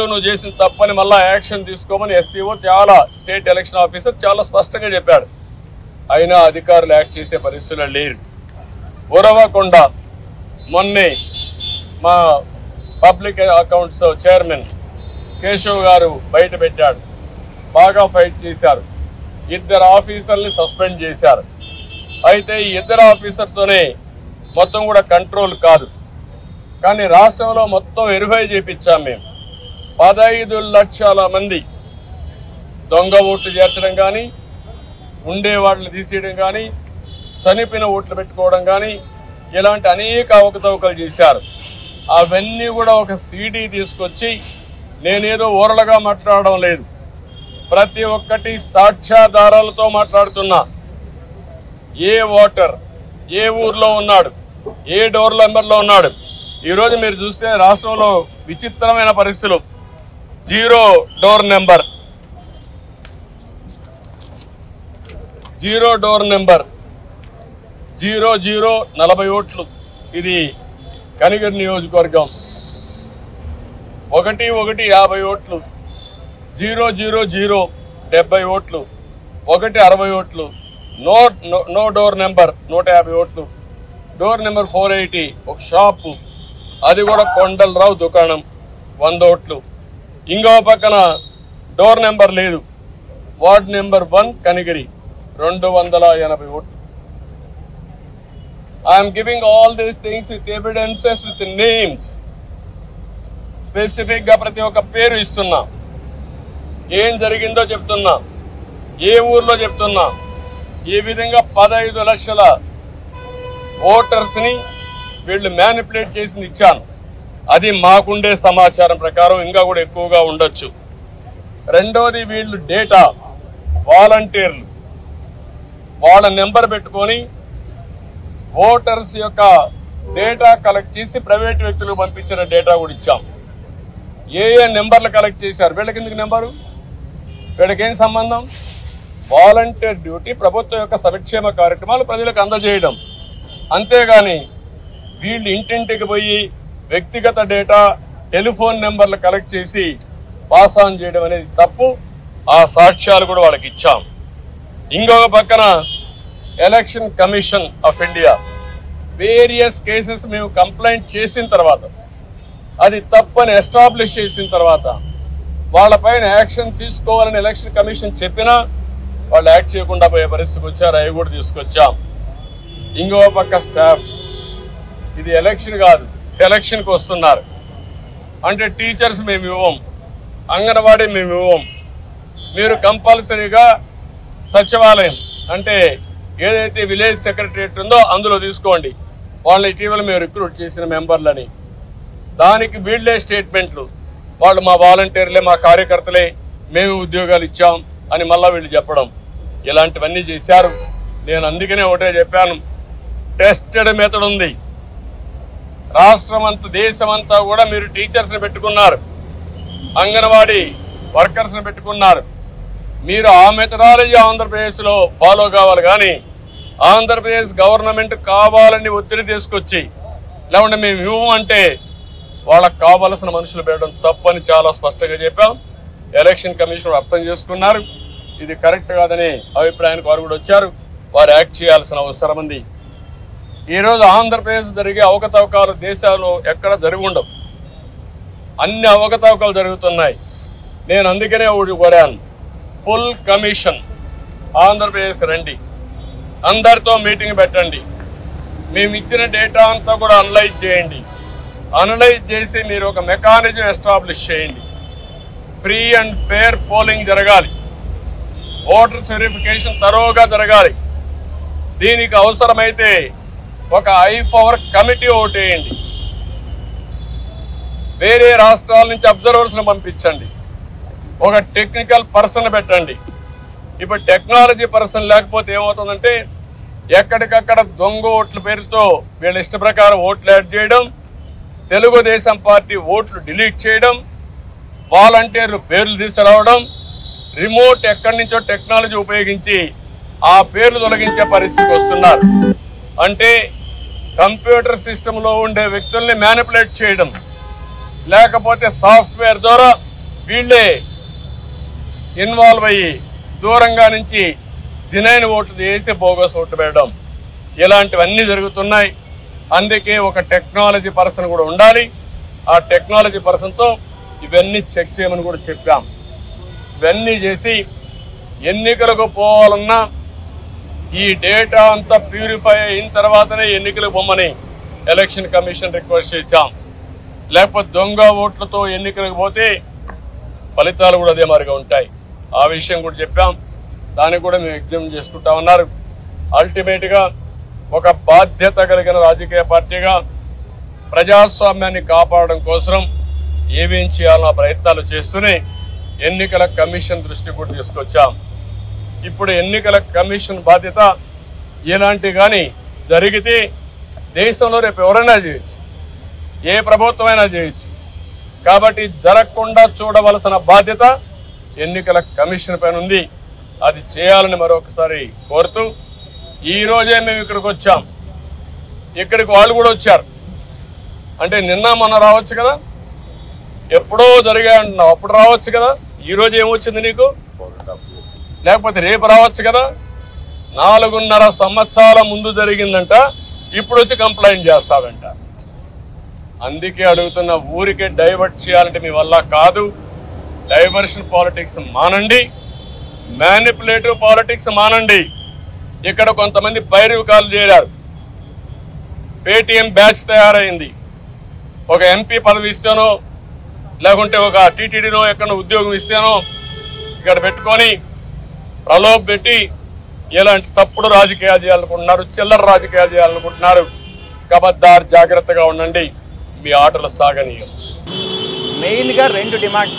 నువ్వు చేసిన తప్పని మళ్ళా యాక్షన్ తీసుకోమని ఎస్సీఓ చాలా స్టేట్ ఎలక్షన్ ఆఫీసర్ చాలా స్పష్టంగా చెప్పాడు అయినా అధికారులు యాక్ట్ చేసే పరిస్థితుల్లో లేరు ఉరవకొండ మొన్నే మా పబ్లిక్ అకౌంట్స్ చైర్మన్ కేశవ్ గారు బయట పెట్టాడు బాగా ఫైట్ చేశారు ఇద్దరు ఆఫీసర్ని సస్పెండ్ చేశారు అయితే ఈ ఇద్దరు ఆఫీసర్తోనే మొత్తం కూడా కంట్రోల్ కాదు కానీ రాష్ట్రంలో మొత్తం వెరిఫై చేపించాం మేము పదహైదు లక్షల మంది దొంగ ఓట్లు చేర్చడం కానీ ఉండే వాటిని తీసేయడం కానీ చనిపోయిన ఓట్లు పెట్టుకోవడం కానీ ఇలాంటి అనేక అవకతవకలు చేశారు అవన్నీ కూడా ఒక సీడీ తీసుకొచ్చి నేనేదో ఊరలుగా మాట్లాడడం లేదు ప్రతి ఒక్కటి సాక్ష్యాధారాలతో మాట్లాడుతున్నా ఏ ఓటర్ ఏ ఊర్లో ఉన్నాడు ఏ డోర్ నెంబర్లో ఉన్నాడు ఈరోజు మీరు చూస్తే రాష్ట్రంలో విచిత్రమైన పరిస్థితులు zero door number zero door number zero zero నలభై ఓట్లు ఇది కనిగిరి నియోజకవర్గం ఒకటి ఒకటి యాభై ఓట్లు జీరో జీరో జీరో డెబ్బై ఓట్లు ఒకటి అరవై ఓట్లు no no- no door number నూట యాభై ఓట్లు డోర్ నెంబర్ ఫోర్ ఎయిటీ ఒక షాపు అది కూడా కొండలరావు దుకాణం వంద ఓట్లు ఇంకో పక్కన డోర్ నెంబర్ లేదు వార్డ్ నెంబర్ వన్ కనిగిరి రెండు వందల ఎనభై ఓట్లు I'm giving all these things with evidences with names specific గా ప్రతి ఒక్క పేరు ఇస్తున్నా ఏం జరిగిందో చెప్తున్నా ఏ ఊర్లో చెప్తున్నా ఈ విధంగా పదహైదు లక్షల ఓటర్స్ ని వీళ్ళు మ్యానిపులేట్ చేసింది ఇచ్చాను అది మాకుండే సమాచారం ప్రకారం ఇంకా కూడా ఎక్కువగా ఉండొచ్చు రెండోది వీళ్ళు డేటా వాలంటీర్లు వాళ్ళ నెంబర్ పెట్టుకొని ఓటర్స్ యొక్క డేటా కలెక్ట్ చేసి ప్రైవేట్ వ్యక్తులకు పంపించిన డేటా కూడా ఇచ్చాం ఏ ఏ నెంబర్లు కలెక్ట్ చేశారు వీళ్ళకి ఎందుకు నెంబరు వీళ్ళకి ఏం సంబంధం వాలంటీర్ డ్యూటీ ప్రభుత్వం యొక్క సంక్షేమ కార్యక్రమాలు ప్రజలకు అందజేయడం అంతేగాని వీళ్ళు ఇంటింటికి పోయి వ్యక్తిగత డేటా టెలిఫోన్ నెంబర్లు కలెక్ట్ చేసి పాస్ ఆన్ చేయడం అనేది తప్పు ఆ సాక్ష్యాలు కూడా వాళ్ళకి ఇచ్చాం ఇంకొక పక్కన election commission of India various cases మేము కంప్లైంట్ చేసిన తర్వాత అది తప్పని ఎస్టాబ్లిష్ చేసిన తర్వాత వాళ్ళపైన యాక్షన్ తీసుకోవాలని ఎలక్షన్ కమిషన్ చెప్పినా వాళ్ళు యాక్ట్ చేయకుండా పోయే పరిస్థితికి వచ్చారు అవి కూడా తీసుకొచ్చాం ఇంకో పక్క స్టాఫ్ ఇది ఎలక్షన్ కాదు సెలక్షన్కి వస్తున్నారు అంటే టీచర్స్ మేము ఇవ్వం అంగన్వాడీ మేము ఇవ్వం మీరు కంపల్సరీగా సచివాలయం అంటే ఏదైతే విలేజ్ సెక్రటరియట్ ఉందో అందులో తీసుకోండి వాళ్ళని ఇటీవల మేము రిక్రూట్ చేసిన మెంబర్లని దానికి వీళ్ళే స్టేట్మెంట్లు వాళ్ళు మా వాలంటీర్లే మా కార్యకర్తలే మేము ఉద్యోగాలు ఇచ్చాం అని మళ్ళా వీళ్ళు చెప్పడం ఇలాంటివన్నీ చేశారు నేను అందుకనే ఒకటే చెప్పాను టెస్టెడ్ మెథడ్ ఉంది రాష్ట్రం అంతా దేశం అంతా కూడా మీరు టీచర్స్ని పెట్టుకున్నారు అంగన్వాడీ వర్కర్స్ని పెట్టుకున్నారు మీరు ఆ మెథడాలజీ ఆంధ్రప్రదేశ్లో ఫాలో కావాలి కానీ ఆంధ్రప్రదేశ్ గవర్నమెంట్ కావాలని ఒత్తిడి తీసుకొచ్చి లేకుంటే మేము ఇవ్వం అంటే వాళ్ళకి కావలసిన మనుషులు పెట్టడం తప్పని చాలా స్పష్టంగా చెప్పాం ఎలక్షన్ కమిషన్ అర్థం చేసుకున్నారు ఇది కరెక్ట్ కాదనే అభిప్రాయానికి వారు కూడా వచ్చారు వారు యాక్ట్ చేయాల్సిన అవసరం ఉంది ఈరోజు ఆంధ్రప్రదేశ్ జరిగే అవకతవకాలు దేశాల్లో ఎక్కడ జరిగి ఉండవు అన్ని అవకతవకలు జరుగుతున్నాయి నేను అందుకనే ఒకటి కోరాను ఫుల్ కమిషన్ ఆంధ్రప్రదేశ్ రండి అందరితో మీటింగ్ పెట్టండి మేము ఇచ్చిన డేటా అంతా కూడా అనలైజ్ చేయండి అనలైజ్ చేసి మీరు ఒక మెకానిజం ఎస్టాబ్లిష్ చేయండి ఫ్రీ అండ్ ఫేర్ పోలింగ్ జరగాలి ఓటర్ వెరిఫికేషన్ తరోగా జరగాలి దీనికి అవసరమైతే ఒక ఐ పవర్ కమిటీ ఓటేయండి వేరే రాష్ట్రాల నుంచి అబ్జర్వర్స్ని పంపించండి ఒక టెక్నికల్ పర్సన్ పెట్టండి ఇప్పుడు టెక్నాలజీ పర్సన్ లేకపోతే ఏమవుతుందంటే ఎక్కడికక్కడ దొంగ ఓట్ల పేరుతో వీళ్ళ ఇష్ట ప్రకారం ఓట్లు యాడ్ చేయడం తెలుగుదేశం పార్టీ ఓట్లు డిలీట్ చేయడం వాలంటీర్లు పేర్లు తీసుకురావడం రిమోట్ ఎక్కడి నుంచో టెక్నాలజీ ఉపయోగించి ఆ పేర్లు తొలగించే పరిస్థితికి వస్తున్నారు అంటే కంప్యూటర్ సిస్టంలో ఉండే వ్యక్తుల్ని మ్యానిపులేట్ చేయడం లేకపోతే సాఫ్ట్వేర్ ద్వారా వీళ్ళే ఇన్వాల్వ్ అయ్యి దూరంగా నుంచి జినైన్ ఓట్లు వేసి బోగస్ ఓట్లు వేయడం ఇలాంటివన్నీ జరుగుతున్నాయి అందుకే ఒక టెక్నాలజీ పర్సన్ కూడా ఉండాలి ఆ టెక్నాలజీ పర్సన్తో ఇవన్నీ చెక్ చేయమని కూడా చెప్పాం ఇవన్నీ చేసి ఎన్నికలకు పోవాలన్నా ఈ డేటా అంతా ప్యూరిఫై అయిన తర్వాతనే ఎన్నికలకు పొమ్మని ఎలక్షన్ కమిషన్ రిక్వెస్ట్ చేశాం లేకపోతే దొంగ ఓట్లతో ఎన్నికలకు పోతే ఫలితాలు కూడా అదే మాదిరిగా ఉంటాయి ఆ విషయం కూడా చెప్పాం దాన్ని కూడా మేము ఎగ్జామ్ చేసుకుంటా ఉన్నారు అల్టిమేట్గా ఒక బాధ్యత కలిగిన రాజకీయ పార్టీగా ప్రజాస్వామ్యాన్ని కాపాడడం కోసం ఏమేం చేయాలన్న ప్రయత్నాలు చేస్తూనే ఎన్నికల కమిషన్ దృష్టి కూడా తీసుకొచ్చాం ఇప్పుడు ఎన్నికల కమిషన్ బాధ్యత ఇలాంటి కానీ జరిగితే దేశంలో రేపు ఎవరైనా చేయొచ్చు ఏ ప్రభుత్వమైనా చేయొచ్చు కాబట్టి జరగకుండా చూడవలసిన బాధ్యత ఎన్నికల కమిషన్ పైన ఉంది అది చేయాలని మరొకసారి కోరుతూ ఈ రోజే మేము ఇక్కడికి వచ్చాం ఇక్కడికి వాళ్ళు కూడా వచ్చారు అంటే నిన్న మొన్న రావచ్చు కదా ఎప్పుడో జరిగాయి అంటున్నావు అప్పుడు రావచ్చు కదా ఈ రోజు ఏమొచ్చింది నీకు లేకపోతే రేపు రావచ్చు కదా నాలుగున్నర సంవత్సరాల ముందు జరిగిందంట ఇప్పుడు వచ్చి కంప్లైంట్ చేస్తావంట అందుకే అడుగుతున్న ఊరికే డైవర్ట్ చేయాలంటే మీ వల్ల కాదు డైవర్షన్ పాలిటిక్స్ మానండి మ్యానిపులేటివ్ పాలిటిక్స్ మానండి ఇక్కడ కొంతమంది పైరుకాలు చేరారు పేటిఎం బ్యాచ్ తయారైంది ఒక ఎంపీ పదవి ఇస్తానో లేకుంటే ఒక టీటీడీనో ఎక్కడ ఉద్యోగం ఇస్తానో ఇక్కడ పెట్టుకొని ప్రలోభ పెట్టి ఇలాంటి తప్పుడు రాజకీయాలు చేయాలనుకుంటున్నారు చిల్లర రాజకీయాలు చేయాలనుకుంటున్నారు కబద్దార్ జాగ్రత్తగా ఉండండి మీ ఆటలు సాగనీయం మెయిన్గా రెండు డిమాండ్స్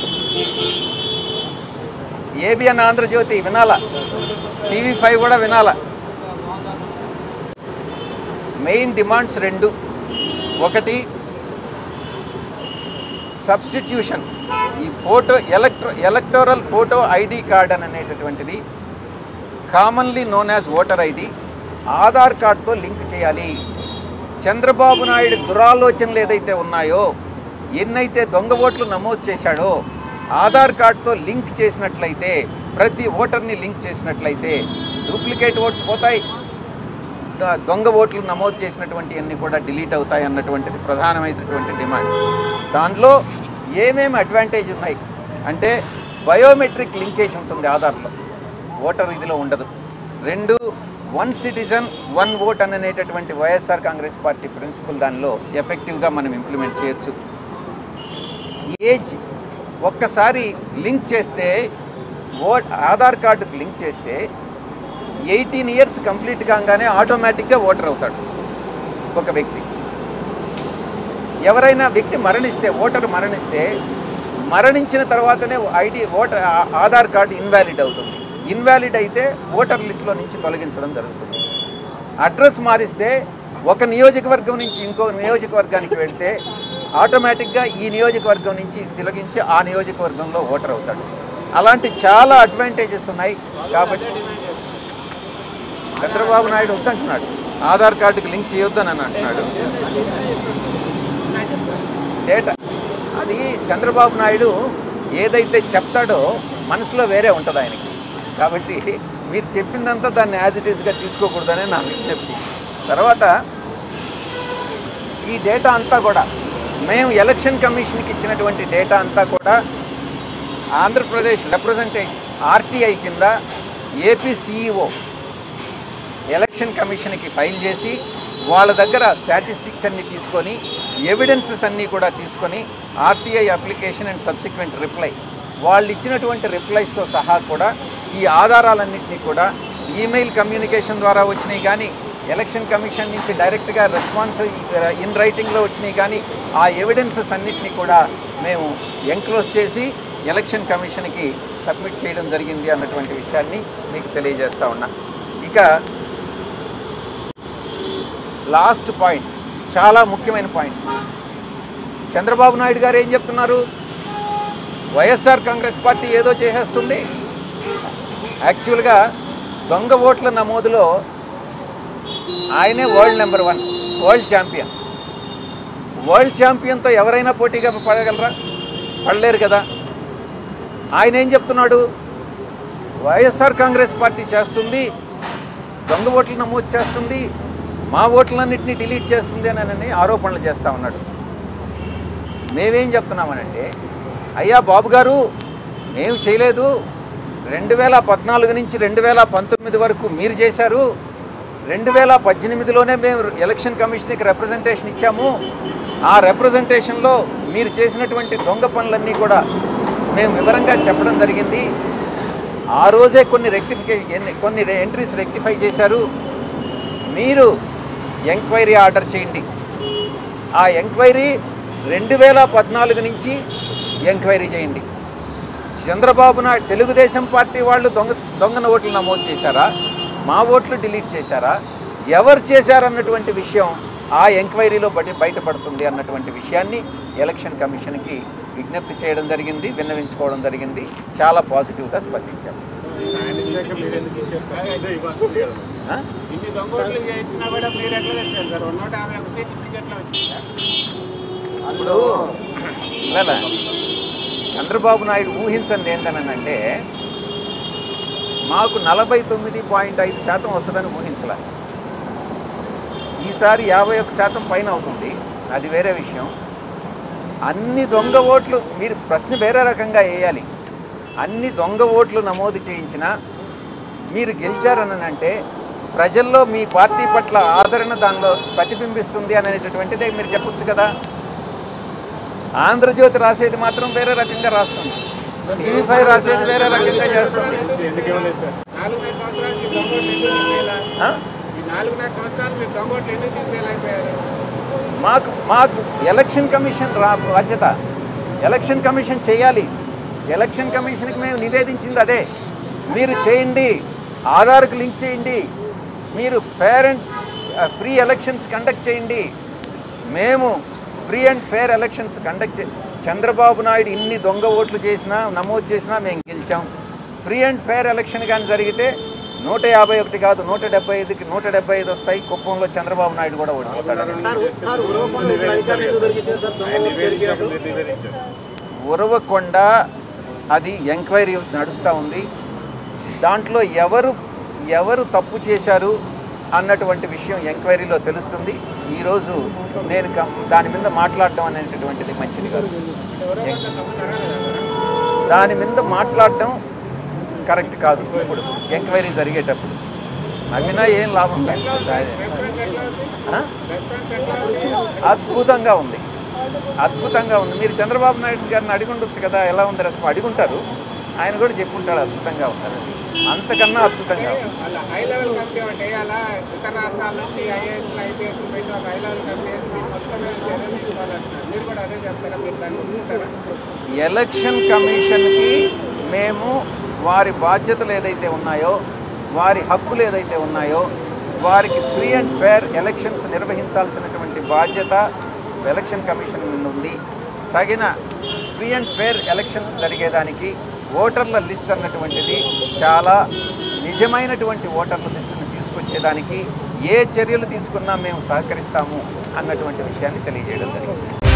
ఏబిఎన్ ఆంధ్రజ్యోతి వినాల టీవీ ఫైవ్ కూడా వినాల మెయిన్ డిమాండ్స్ రెండు ఒకటి సబ్స్టిట్యూషన్ ఈ photo electro electoral photo ID card అని అనేటటువంటిది commonly known as voter ID Aadhaar కార్డ్తో లింక్ చేయాలి చంద్రబాబు నాయుడు దురాలోచనలు ఏదైతే ఉన్నాయో ఎన్నైతే దొంగ ఓట్లు నమోదు చేశాడో ఆధార్ కార్డ్తో లింక్ చేసినట్లయితే ప్రతి ఓటర్ని లింక్ చేసినట్లయితే డూప్లికేట్ ఓట్స్ పోతాయి ద- దొంగ ఓట్లు నమోదు చేసినటువంటి అన్ని కూడా డిలీట్ అవుతాయి అన్నటువంటిది ప్రధానమైనటువంటి డిమాండ్ దానిలో ఏమేమి అడ్వాంటేజ్ ఉన్నాయి అంటే బయోమెట్రిక్ లింకేజ్ ఉంటుంది ఆధార్లో ఓటర్ ఇదిలో ఉండదు రెండు వన్ సిటిజన్ వన్ ఓట్ అనేటటువంటి వైఎస్ఆర్ కాంగ్రెస్ పార్టీ ప్రిన్సిపల్ దానిలో ఎఫెక్టివ్గా మనం ఇంప్లిమెంట్ చేయొచ్చు ఏజ్ ఒక్కసారి లింక్ చేస్తే ఓట్ ఆధార్ కార్డుకు లింక్ చేస్తే ఎయిటీన్ ఇయర్స్ కంప్లీట్ కాగానే ఆటోమేటిక్గా ఓటర్ అవుతాడు ఒక వ్యక్తి ఎవరైనా వ్యక్తి మరణిస్తే ఓటర్ మరణిస్తే మరణించిన తర్వాతనే ఐడి ఓటర్ ఆ- ఆధార్ కార్డు ఇన్వాలిడ్ అవుతుంది ఇన్వాలిడ్ అయితే ఓటర్ లిస్టులో నుంచి తొలగించడం జరుగుతుంది అడ్రస్ మారిస్తే ఒక నియోజకవర్గం నుంచి ఇంకో నియోజకవర్గానికి వెళ్తే ఆటోమేటిక్గా ఈ నియోజకవర్గం నుంచి తొలగించి ఆ నియోజకవర్గంలో ఓటర్ అవుతాడు అలాంటి చాలా అడ్వాంటేజెస్ ఉన్నాయి కాబట్టి చంద్రబాబు నాయుడు వద్దంటున్నాడు ఆధార్ కార్డుకి లింక్ చేయొద్దని అని అంటున్నాడు డేటా అది చంద్రబాబు నాయుడు ఏదైతే చెప్తాడో మనసులో వేరే ఉంటుంది ఆయనకి కాబట్టి మీరు చెప్పిందంతా దాన్ని యాజ్ ఇట్ ఈస్గా తీసుకోకూడదనే నా విజ్ఞప్తి తర్వాత ఈ డేటా అంతా కూడా మేము ఎలక్షన్ కమిషన్కి ఇచ్చినటువంటి డేటా అంతా కూడా ఆంధ్రప్రదేశ్ రిప్రజెంటేషన్ ఆర్టీఐ కింద ఏపీ సిఇఓ ఎలక్షన్ కమిషన్కి ఫైల్ చేసి వాళ్ళ దగ్గర స్టాటిస్టిక్స్ అన్ని తీసుకొని ఎవిడెన్సెస్ అన్నీ కూడా తీసుకొని RTI application and subsequent reply వాళ్ళు ఇచ్చినటువంటి రిప్లైస్తో సహా కూడా ఈ ఆధారాలన్నింటినీ కూడా ఈమెయిల్ కమ్యూనికేషన్ ద్వారా వచ్చినాయి కానీ ఎలక్షన్ కమిషన్ నుంచి డైరెక్ట్గా రెస్పాన్స్ ఇన్ రైటింగ్లో వచ్చినాయి కానీ ఆ ఎవిడెన్సెస్ అన్నిటినీ కూడా మేము ఎంక్లోజ్ చేసి ఎలక్షన్ కమిషన్కి సబ్మిట్ చేయడం జరిగింది అన్నటువంటి విషయాన్ని మీకు తెలియజేస్తా ఉన్నా ఇక లాస్ట్ పాయింట్ చాలా ముఖ్యమైన పాయింట్ చంద్రబాబు నాయుడు గారు ఏం చెప్తున్నారు వైఎస్ఆర్ కాంగ్రెస్ పార్టీ ఏదో చేసేస్తుంది యాక్చువల్గా దొంగ ఓట్ల నమోదులో ఆయనే world number one world champion world ఛాంపియన్తో ఎవరైనా పోటీగా పడగలరా పడలేరు కదా ఆయన ఏం చెప్తున్నాడు వైఎస్ఆర్ కాంగ్రెస్ పార్టీ చేస్తుంది దొంగ ఓట్లు నమోదు చేస్తుంది మా ఓట్లన్నింటినీ డిలీట్ చేస్తుంది అని అని ఆరోపణలు చేస్తూ ఉన్నాడు మేమేం చెప్తున్నామనంటే అయ్యా బాబు గారు మేము చేయలేదు రెండు వేల పద్నాలుగు నుంచి రెండు వేల పంతొమ్మిది వరకు మీరు చేశారు రెండు వేల పద్దెనిమిదిలోనే మేము ఎలక్షన్ కమిషన్కి రిప్రజెంటేషన్ ఇచ్చాము ఆ రిప్రజెంటేషన్లో మీరు చేసినటువంటి దొంగ పనులన్నీ కూడా మేము వివరంగా చెప్పడం జరిగింది ఆ రోజే కొన్ని రెక్టిఫికే కొన్ని ఎంట్రీస్ రెక్టిఫై చేశారు మీరు ఎంక్వైరీ ఆర్డర్ చేయండి ఆ ఎంక్వైరీ రెండు వేల పద్నాలుగు నుంచి ఎంక్వైరీ చేయండి చంద్రబాబు నాయుడు తెలుగుదేశం పార్టీ వాళ్ళు దొంగ దొంగన ఓట్లు నమోదు చేశారా మా ఓట్లు డిలీట్ చేశారా ఎవరు చేశారన్నటువంటి విషయం ఆ ఎంక్వైరీలో బట్టి బయటపడుతుంది అన్నటువంటి విషయాన్ని ఎలక్షన్ కమిషన్కి విజ్ఞప్తి చేయడం జరిగింది విన్నవించుకోవడం జరిగింది చాలా పాజిటివ్గా స్పందించారు ఆయన ఇచ్చాక మీరు ఎందుకు ఇచ్చారు సార్ ఏదో ఇవ్వాల్సింది కదా ఆ? ఇన్ని దొంగోట్లు ఇచ్చినా కూడా మీరు ఎట్లా తెచ్చారు సార్ నూట యాభై ఒక సీట్ మీకు ఎట్లా వచ్చింది సార్ ఇప్పుడు ఇవాళ చంద్రబాబు నాయుడు ఊహించండి ఏంటనంటే మాకు నలభై తొమ్మిది పాయింట్ ఐదు శాతం వస్తుందని ఊహించలే ఈసారి యాభై ఒక్క శాతం పైన అవుతుంది అది వేరే విషయం అన్ని దొంగ ఓట్లు మీరు ప్రశ్న వేరే రకంగా వేయాలి అన్ని దొంగ ఓట్లు నమోదు చేయించినా మీరు గెలిచారని అంటే ప్రజల్లో మీ పార్టీ పట్ల ఆదరణ దానిలో ప్రతిబింబిస్తుంది అనేటటువంటిదే మీరు చెప్పొచ్చు కదా ఆంధ్రజ్యోతి రాసేది మాత్రం వేరే రకంగా రాస్తుంది టీవీ ఫైవ్ రాసేది వేరే రకంగా చేస్తుంది ఎందుకు ఇవ్వలేదు సార్ నాలుగున్నర సంవత్సరాలు మీరు దొంగోట్లు ఎందుకు తీసేలా ఆ? ఈ నాలుగున్నర సంవత్సరాలు మీరు దొంగోట్లు ఎందుకు తీసేయలేకపోయారు మాకు మాకు ఎలక్షన్ కమిషన్ రా బాధ్యత ఎలక్షన్ కమిషన్ చేయాలి ఎలక్షన్ కమిషన్కి మేము నివేదించింది అదే మీరు చేయండి ఆధార్కి లింక్ చేయండి మీరు పేరెంట్ ఫ్రీ ఎలక్షన్స్ కండక్ట్ చేయండి మేము free and fair elections conduct చే చంద్రబాబు నాయుడు ఇన్ని దొంగ ఓట్లు చేసినా నమోదు చేసినా మేము గెలిచాం ఫ్రీ అండ్ ఫేర్ ఎలక్షన్ కానీ జరిగితే నూట యాభై ఒకటి కాదు నూట డెబ్బై ఐదుకి నూట డెబ్బై ఐదు వస్తాయి కుప్పంలో చంద్రబాబు నాయుడు కూడా ఓడిపోతాడు ఆయన నివేదించాక మీరు నివేదించారు ఉరవకొండ అది ఎంక్వైరీ నడుస్తూ ఉంది దాంట్లో ఎవరు ఎవరు తప్పు చేశారు అన్నటువంటి విషయం ఎంక్వైరీలో తెలుస్తుంది ఈరోజు నేను కం- దాని మీద మాట్లాడడం అనేటటువంటిది మంచిది కాదు దాని మీద మాట్లాడడం కరెక్ట్ కాదు ఇప్పుడు ఎంక్వైరీ జరిగేటప్పుడు నమ్మినా ఏం లాభం లేదు ఆ? అద్భుతంగా ఉంది అద్భుతంగా ఉంది మీరు చంద్రబాబు నాయుడు గారిని అడిగి ఉండొచ్చు కదా ఎలా ఉంది రెస్పాన్స్ అడుగుంటారు ఆయన కూడా చెప్పుంటాడు అద్భుతంగా ఉంటారు అంతకన్నా అద్భుతంగా ఉంది వాళ్ళ హై లెవెల్ కమిటీ ఒకటి వేయాలా ఇతర రాష్ట్రాల నుంచి ఐఏఎస్ ఐపీఎస్ పెట్టి ఒక హై లెవెల్ కమిటీ వేసి మీరు మొత్తం మీద చర్యలు తీసుకోవాలంటున్నారు మీరు కూడా అదే చేస్తారా మీరు దాన్ని ఒప్పుకుంటారా ఎలక్షన్ కమిషన్కి మేము వారి బాధ్యతలు ఏదైతే ఉన్నాయో వారి హక్కులు ఏదైతే ఉన్నాయో వారికి ఫ్రీ అండ్ ఫేర్ ఎలక్షన్స్ నిర్వహించాల్సినటువంటి బాధ్యత ఎలక్షన్ కమిషన్ మీద ఉంది తగిన ఫ్రీ అండ్ ఫేర్ ఎలక్షన్స్ జరిగేదానికి ఓటర్ల లిస్ట్ అన్నటువంటిది చాలా నిజమైనటువంటి ఓటర్ల లిస్టును తీసుకొచ్చేదానికి ఏ చర్యలు తీసుకున్నా మేము సహకరిస్తాము అన్నటువంటి విషయాన్ని తెలియజేయడం జరిగింది